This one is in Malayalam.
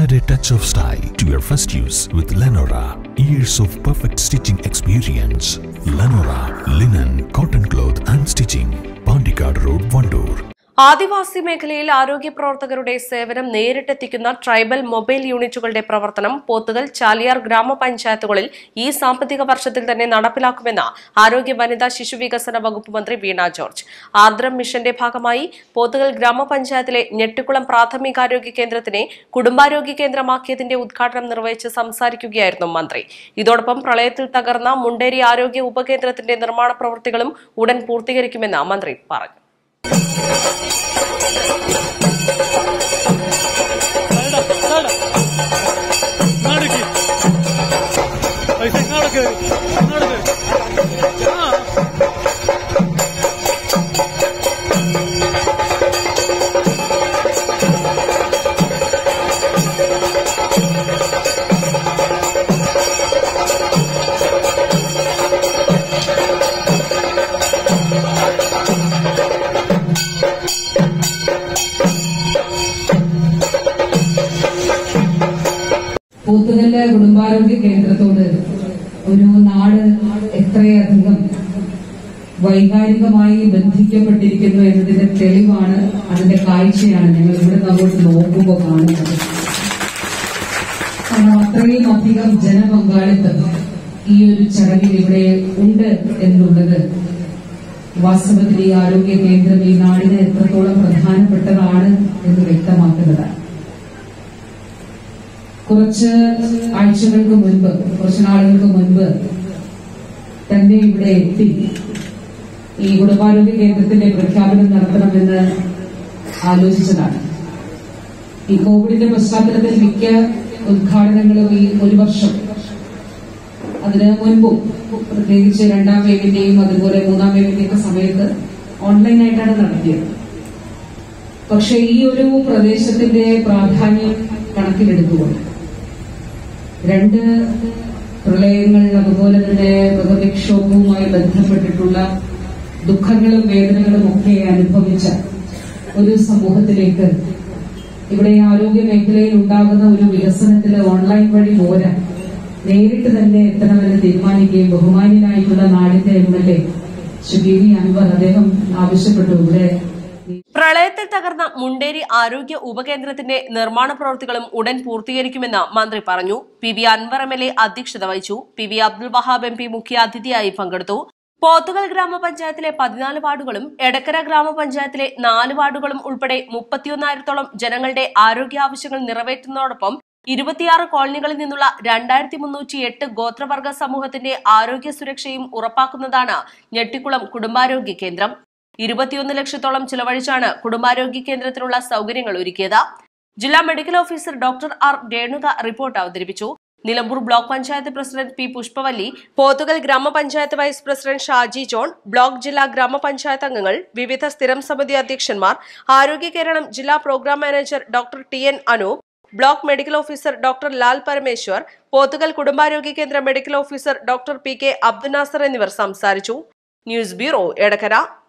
Add a touch of style to your first use with Lenora. Years of perfect stitching experience. Lenora, linen, cotton cloth and stitching. Pandikad Road, Vandoor. ആദിവാസി മേഖലയിൽ ആരോഗ്യ പ്രവർത്തകരുടെ സേവനം നേരിട്ടെത്തിക്കുന്ന ട്രൈബൽ മൊബൈൽ യൂണിറ്റുകളുടെ പ്രവർത്തനം പോത്തുകൽ ചാലിയാർ ഗ്രാമപഞ്ചായത്തുകളിൽ ഈ സാമ്പത്തിക വർഷത്തിൽ തന്നെ നടപ്പിലാക്കുമെന്ന് ആരോഗ്യ വനിതാ ശിശു വികസന വകുപ്പ് മന്ത്രി വീണ ജോർജ് ആർദ്രം മിഷന്റെ ഭാഗമായി പോത്തുകൽ ഗ്രാമപഞ്ചായത്തിലെ ഞെട്ടിക്കുളം പ്രാഥമികാരോഗ്യ കേന്ദ്രത്തിനെ കുടുംബാരോഗ്യ കേന്ദ്രമാക്കിയതിന്റെ ഉദ്ഘാടനം നിർവഹിച്ച് സംസാരിക്കുകയായിരുന്നു മന്ത്രി ഇതോടൊപ്പം പ്രളയത്തിൽ തകർന്ന മുണ്ടേരി ആരോഗ്യ ഉപകേന്ദ്രത്തിന്റെ നിർമ്മാണ പ്രവൃത്തികളും ഉടൻ പൂർത്തീകരിക്കുമെന്ന് മന്ത്രി പറഞ്ഞു ഇങ്ങോട്ടേക്ക് പൈസ ഇങ്ങോട്ടേക്ക് ഇങ്ങോട്ടേക്ക് ആ പോത്തുകല്ല് കുടുംബാരോഗ്യ കേന്ദ്രത്തോട് ഒരു നാട് എത്രയധികം വൈകാരികമായി ബന്ധിക്കപ്പെട്ടിരിക്കുന്നു എന്നതിന്റെ തെളിവാണ് അതിന്റെ കാഴ്ചയാണ് ഞങ്ങൾ ഇവിടെ അങ്ങോട്ട് നോക്കുമ്പോൾ കാണുന്നത് കാരണം അത്രയും അധികം ജനപങ്കാളിത്തം ഈ ഒരു ചടങ്ങിൽ ഇവിടെ ഉണ്ട് എന്നുള്ളത് വാസ്തവത്തിൽ ഈ ആരോഗ്യ കേന്ദ്രം ഈ നാടിന് എത്രത്തോളം പ്രധാനപ്പെട്ടതാണ് എന്ന് വ്യക്തമാക്കുന്നതാണ് കുറച്ച് ആഴ്ചകൾക്ക് മുൻപ് കുറച്ച് നാളുകൾക്ക് മുൻപ് തന്നെ ഇവിടെ എത്തി ഈ കുടുംബാരോഗ്യ കേന്ദ്രത്തിന്റെ പ്രഖ്യാപനം നടത്തണമെന്ന് ആലോചിച്ചതാണ് ഈ കോവിഡിന്റെ പശ്ചാത്തലത്തിൽ മിക്ക ഉദ്ഘാടനങ്ങളും ഈ ഒരു വർഷം അതിന് മുൻപും പ്രത്യേകിച്ച് രണ്ടാം വേവിന്റെയും അതുപോലെ മൂന്നാം വേവിന്റെയും ഒക്കെ സമയത്ത് ഓൺലൈനായിട്ടാണ് നടത്തിയത് പക്ഷെ ഈ ഒരു പ്രദേശത്തിന്റെ പ്രാധാന്യം കണക്കിലെടുത്തുകൊണ്ട് രണ്ട് പ്രളയങ്ങൾ അതുപോലെ തന്നെ പ്രകൃതിക്ഷോഭവുമായി ബന്ധപ്പെട്ടിട്ടുള്ള ദുഃഖങ്ങളും വേദനകളും ഒക്കെ അനുഭവിച്ച ഒരു സമൂഹത്തിലേക്ക് ഇവിടെ ആരോഗ്യ മേഖലയിൽ ഉണ്ടാകുന്ന ഒരു വികസനത്തിന് ഓൺലൈൻ വഴി പോരാ നേരിട്ട് തന്നെ എത്തണമെന്ന് തീരുമാനിക്കുകയും ബഹുമാന്യനായിട്ടുള്ള നാടിന്റെ M L A Shri B V Anvar അദ്ദേഹം ആവശ്യപ്പെട്ടു ഇവിടെ പ്രളയത്തിൽ തകർന്ന മുണ്ടേരി ആരോഗ്യ ഉപകേന്ദ്രത്തിന്റെ നിർമ്മാണ പ്രവൃത്തികളും ഉടൻ പൂർത്തീകരിക്കുമെന്ന് മന്ത്രി പറഞ്ഞു P V Anvar M L A അധ്യക്ഷത വഹിച്ചു P V Abdul Wahab M P മുഖ്യാതിഥിയായി പങ്കെടുത്തു പോത്തുകൽ ഗ്രാമപഞ്ചായത്തിലെ പതിനാല് വാർഡുകളും എടക്കര ഗ്രാമപഞ്ചായത്തിലെ നാല് വാർഡുകളും ഉൾപ്പെടെ മുപ്പത്തിയൊന്നായിരത്തോളം ജനങ്ങളുടെ ആരോഗ്യ ആവശ്യങ്ങൾ നിറവേറ്റുന്നതോടൊപ്പം ഇരുപത്തിയാറ് കോളനികളിൽ നിന്നുള്ള രണ്ടായിരത്തി മുന്നൂറ്റി എട്ട് ഗോത്രവർഗ സമൂഹത്തിന്റെ ആരോഗ്യ സുരക്ഷയും ഉറപ്പാക്കുന്നതാണ് ഞെട്ടിക്കുളം കുടുംബാരോഗ്യ കേന്ദ്രം ഇരുപത്തിയൊന്ന് ലക്ഷത്തോളം ചിലവഴിച്ചാണ് കുടുംബാരോഗ്യ കേന്ദ്രത്തിനുള്ള സൗകര്യങ്ങൾ ഒരുക്കിയത് ജില്ലാ medical officer doctor R Renuka report അവതരിപ്പിച്ചു Nilambur block panchayat president P Pushpavalli Pothukal ഗ്രാമപഞ്ചായത്ത് vice president Shaji John block ജില്ലാ ഗ്രാമപഞ്ചായത്ത് അംഗങ്ങൾ വിവിധ സ്ഥിരം സമിതി അധ്യക്ഷന്മാർ ആരോഗ്യ കേരളം ജില്ലാ program manager doctor T N Anoop block medical officer doctor Lal Parameshwar Pothukal കുടുംബാരോഗ്യ കേന്ദ്ര medical officer doctor P K Abdunasar എന്നിവർ സംസാരിച്ചു ന്യൂസ് ബ്യൂറോ എടക്കര